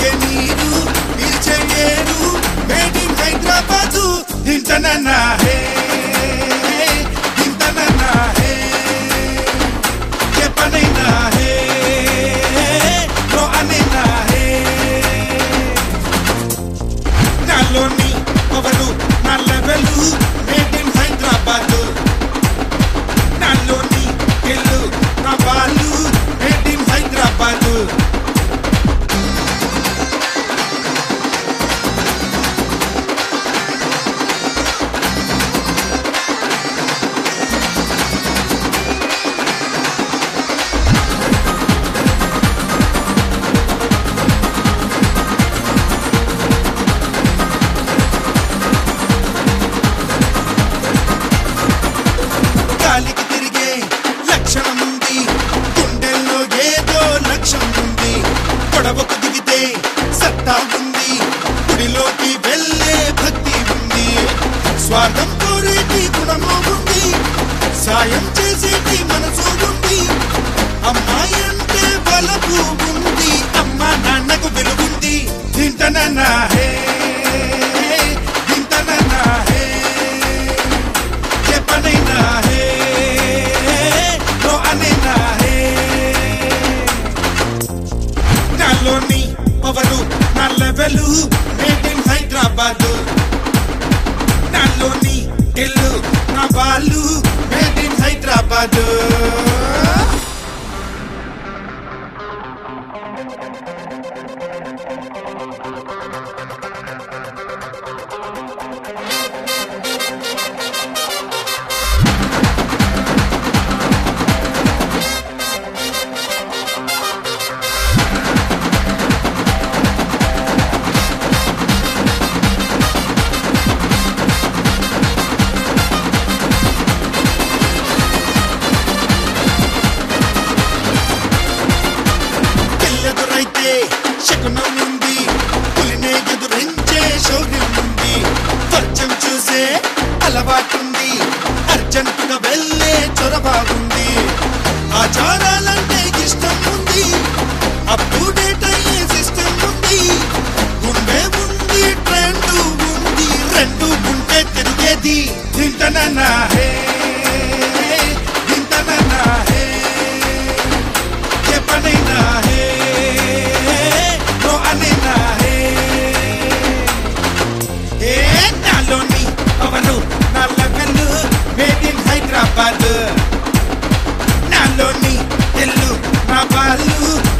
నీరు పీల్చే ఏరు మేడ్ ఇన్ హైదరాబాదు తింటనన్నా హే తింటనన్నా హే ఏ పనైనా హే నో అనైనా హే నాలోని పవరు నా లెవెలు మేడ్ ఇన్ హైదరాబాద్ నాలోని గెలు నా బాలు మేడ్ ఇన్ హైదరాబాద్ గాలికి తిరిగే లక్షణం ఉంది గుండెల్లో ఏదో లక్ష్యం ఉంది గొడవకు దిగితే సత్తా ఉంది గుడిలోకి వెళ్ళే భక్తి ఉంది స్వార్థం కోరేటి గుణము ఉంది సాయం చేసేటి మనసు ఉంది అమ్మాయి అంటే బలపు ఉంది అమ్మ నాన్నకు వెలుగుంది తింటనన్నా హే తింటనన్నా హే ఏ పనైనా హే నో అనైనా హే నాలోని పవరు నా లెవెలు మేడ్ ఇన్ హైదరాబాద్ నాలోని గెల్లు నా బాలు మేడ్ ఇన్ హైదరాబాద్ ఎల్లెదురైతే శకునం ఉంది పులినే ఎదురించే శౌర్యం ఉంది వర్జం చూసే అలవాటుంది అర్జెంటుగా వెళ్ళే చొరవ ఉంది ఆచారాలంటే ఇష్టం ఉంది అప్డేట్ అయ్యే సిస్టమ్ ఉంది గుండె ఉంది ట్రెండ్ ఉంది రెండు ఉంటే తిరిగేది తింటనన్నా హే తింటనన్నా హే ఏ పనైనా హే నో అనైనా హే ఏ నాలోని పవను నా లెవెల్ మేడ్ ఇన్ హైదరాబాద్ నాలోని తెల్లు నా బాలు